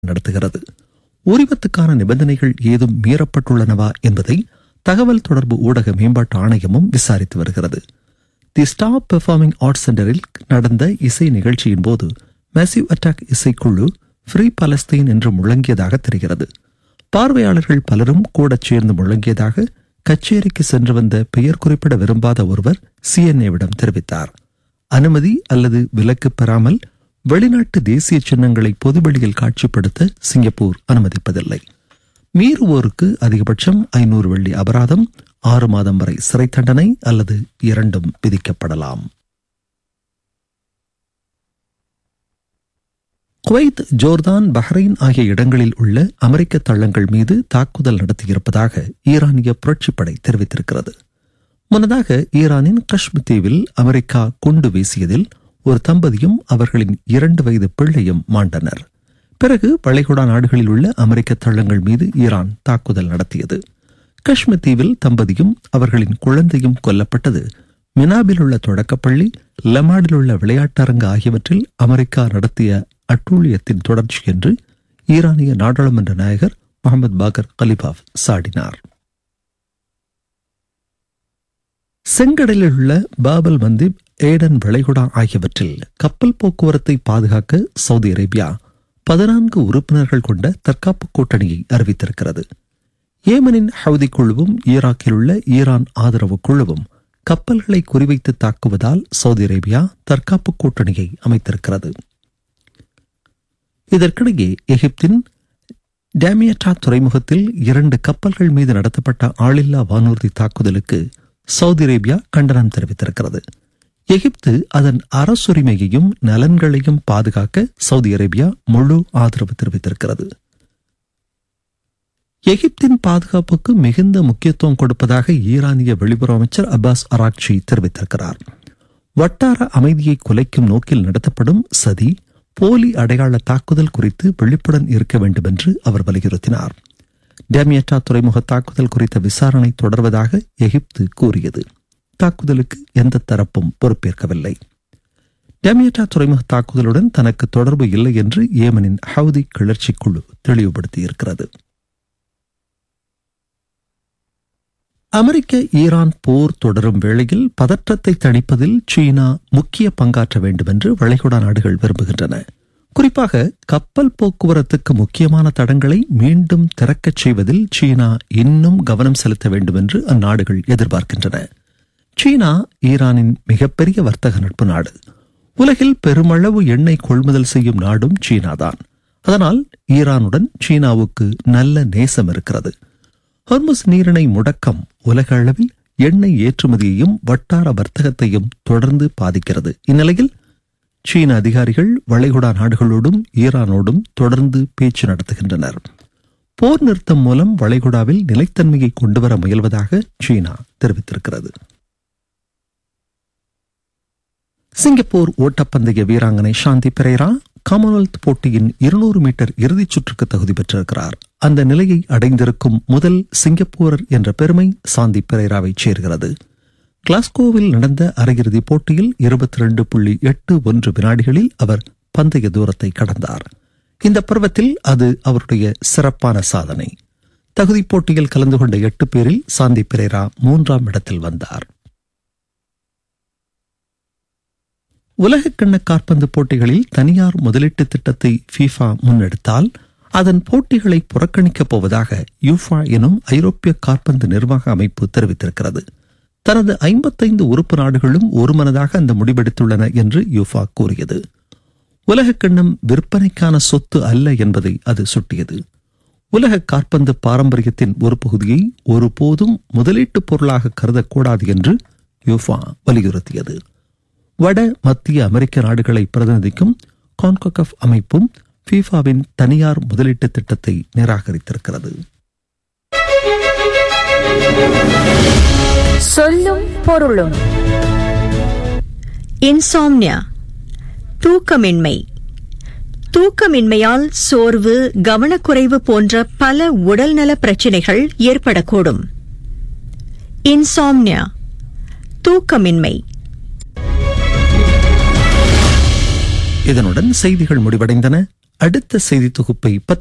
நடத்துகிறது உரிமத்துக்கான நிபந்தனைகள் ஏதும் மீறப்பட்டுள்ளனவா என்பதை தகவல் தொடர்பு ஊடக மேம்பாட்டு ஆணையமும் விசாரித்து வருகிறது தி ஸ்டார் பெர்ஃபார்மிங் ஆர்ட்ஸ் சென்டரில் நடந்த இசை நிகழ்ச்சியின் போது மேசிவ் அட்டாக் இசைக்குழு ஃப்ரீ பலஸ்தீன் என்று முழங்கியதாக தெரிகிறது பார்வையாளர்கள் பலரும் கூடச் சேர்ந்து முழங்கியதாக கச்சேரிக்கு சென்று வந்த பெயர் குறிப்பிட விரும்பாத ஒருவர் சிஎன்ஏவிடம் தெரிவித்தார் அனுமதி அல்லது விலக்கு பெறாமல் வெளிநாட்டு தேசிய சின்னங்களை பொதுவெளியில் காட்சிப்படுத்த சிங்கப்பூர் அனுமதிப்பதில்லை மீறுவோருக்கு அதிகபட்சம் ஐநூறு வெள்ளி அபராதம் ஆறு மாதம் வரை சிறை தண்டனை அல்லது இரண்டும் விதிக்கப்படலாம் குவைத் ஜோர்தான் பஹ்ரைன் ஆகிய இடங்களில் உள்ள அமெரிக்க தளங்கள் மீது தாக்குதல் நடத்தியிருப்பதாக ஈரானிய புரட்சிப்படை தெரிவித்திருக்கிறது முன்னதாக ஈரானின் கஷ்மீர் தீவில் அமெரிக்கா குண்டு வீசியதில் ஒரு தம்பதியும் அவர்களின் இரண்டு வயது பிள்ளையும் மாண்டனர் பிறகு வளைகுடா நாடுகளில் உள்ள அமெரிக்க தளங்கள் மீது ஈரான் தாக்குதல் நடத்தியது காஷ்மீர் தீவில் தம்பதியும் அவர்களின் குழந்தையும் கொல்லப்பட்டது மினாபில் உள்ள தொடக்கப்பள்ளி லெமாடில் உள்ள விளையாட்டரங்கு ஆகியவற்றில் அமெரிக்கா நடத்திய அட்டூழியத்தின் தொடர்ச்சி என்று ஈரானிய நாடாளுமன்ற நாயகர் முகமது பாகர் கலிபாப் சாடினார் செங்கடலில் உள்ள பாபல் மந்திப் ஏடன் வளைகுடா ஆகியவற்றில் கப்பல் போக்குவரத்தை பாதுகாக்க சவுதி அரேபியா பதினான்கு உறுப்பினர்கள் கொண்ட தற்காப்பு கூட்டணியை அறிவித்திருக்கிறது ஏமனின் ஹவுதி குழுவும் ஈராக்கில் உள்ள ஈரான் ஆதரவு குழுவும் கப்பல்களை குறிவைத்து தாக்குவதால் சவுதி அரேபியா தற்காப்பு கூட்டணியை அமைத்திருக்கிறது இதற்கிடையே எகிப்தின் டேமியட்டா துறைமுகத்தில் இரண்டு கப்பல்கள் மீது நடத்தப்பட்ட ஆளில்லா வானூர்தி தாக்குதலுக்கு சவுதி அரேபியா கண்டனம் தெரிவித்திருக்கிறது எகிப்து அதன் அரசுரிமையையும் நலன்களையும் பாதுகாக்க சவுதி அரேபியா முழு ஆதரவு தெரிவித்திருக்கிறது எகிப்தின் பாதுகாப்புக்கு மிகுந்த முக்கியத்துவம் கொடுப்பதாக ஈரானிய வெளியுறவு அமைச்சர் அப்பாஸ் அராக்சி தெரிவித்திருக்கிறார் வட்டார அமைதியை குலைக்கும் நோக்கில் நடத்தப்படும் சதி போலி அடையாள தாக்குதல் குறித்து விழிப்புடன் இருக்க வேண்டும் என்று அவர் வலியுறுத்தினார் டேமியட்டா துறைமுக தாக்குதல் குறித்த விசாரணை தொடர்வதாக எகிப்து கூறியது தாக்குதலுக்கு எந்த தரப்பும் பொறுப்பேற்கவில்லை டேமியட்டா துறைமுக தாக்குதலுடன் தனக்கு தொடர்பு இல்லை என்று ஏமனின் ஹவுதி கிளர்ச்சி குழு தெளிவுபடுத்தியிருக்கிறது அமெரிக்க ஈரான் போர் தொடரும் வேளையில் பதற்றத்தை தணிப்பதில் சீனா முக்கிய பங்காற்ற வேண்டும் என்று வளைகுடா நாடுகள் விரும்புகின்றன குறிப்பாக கப்பல் போக்குவரத்துக்கு முக்கியமான தடங்களை மீண்டும் திறக்கச் செய்வதில் சீனா இன்னும் கவனம் செலுத்த வேண்டும் என்று அந்நாடுகள் எதிர்பார்க்கின்றன சீனா ஈரானின் மிகப்பெரிய வர்த்தக நட்பு நாடு உலகில் பெருமளவு எண்ணெய் கொள்முதல் செய்யும் நாடும் சீனாதான் அதனால் ஈரானுடன் சீனாவுக்கு நல்ல நேசம் இருக்கிறது ஹொர்முஸ் நீரிணை முடக்கம் உலக அளவில் எண்ணெய் ஏற்றுமதியையும் வட்டார வர்த்தகத்தையும் தொடர்ந்து பாதிக்கிறது இந்நிலையில் சீன அதிகாரிகள் வளைகுடா நாடுகளோடும் ஈரானோடும் தொடர்ந்து பேச்சு நடத்துகின்றனர் போர் நிறுத்தம் மூலம் வளைகுடாவில் நிலைத்தன்மையை கொண்டுவர முயல்வதாக சீனா தெரிவித்திருக்கிறது சிங்கப்பூர் ஓட்டப்பந்தய வீராங்கனை சாந்தி பெரேரா காமன்வெல்த் போட்டியின் இருநூறு மீட்டர் இறுதிச் சுற்றுக்கு தகுதி பெற்றிருக்கிறார் அந்த நிலையை அடைந்திருக்கும் முதல் சிங்கப்பூரர் என்ற பெருமை சாந்தி பெரேராவைச் சேர்கிறது கிளாஸ்கோவில் நடந்த அரையிறுதிப் போட்டியில் இருபத்தி ரெண்டு புள்ளி எட்டு ஒன்று வினாடிகளில் அவர் பந்தய தூரத்தை கடந்தார் இந்த பருவத்தில் அது அவருடைய சிறப்பான சாதனை தகுதிப் போட்டியில் கலந்து கொண்ட எட்டு பேரில் சாந்தி பெரேரா மூன்றாம் இடத்தில் வந்தார் உலக கிண்ண காற்பந்து போட்டிகளில் தனியார் முதலீட்டு திட்டத்தை ஃபீஃபா முன்னெடுத்தால் அதன் போட்டிகளை புறக்கணிக்கப் போவதாக யூஃபா எனும் ஐரோப்பிய காற்பந்து நிர்வாக அமைப்பு தெரிவித்திருக்கிறது தனது ஐம்பத்தைந்து உறுப்பு நாடுகளும் ஒருமனதாக அந்த முடிவெடுத்துள்ளன என்று யூஃபா கூறியது உலக கிண்ணம் விற்பனைக்கான சொத்து அல்ல என்பதை அது சுட்டியது உலக காற்பந்து பாரம்பரியத்தின் ஒரு பகுதியை ஒருபோதும் முதலீட்டு பொருளாக கருதக்கூடாது என்று யூஃபா வலியுறுத்தியது வட மத்திய அமெரிக்க நாடுகளை பிரதிநிதிக்கும் கான்கோகப் அமைப்பும் ஃபீஃபாவின் தனியார் முதலீட்டு திட்டத்தை நிராகரித்திருக்கிறது சொல்லும் பொருளும் இன்சாம்னியா தூக்கமின்மை தூக்கமின்மையால் சோர்வு கவனக்குறைவு போன்ற பல உடல்நல பிரச்சினைகள் ஏற்படக்கூடும் இன்சாம்னியா தூக்கமின்மை இதனுடன் செய்திகள் முடிவடைந்தன அடுத்த செய்தி தொகுப்பை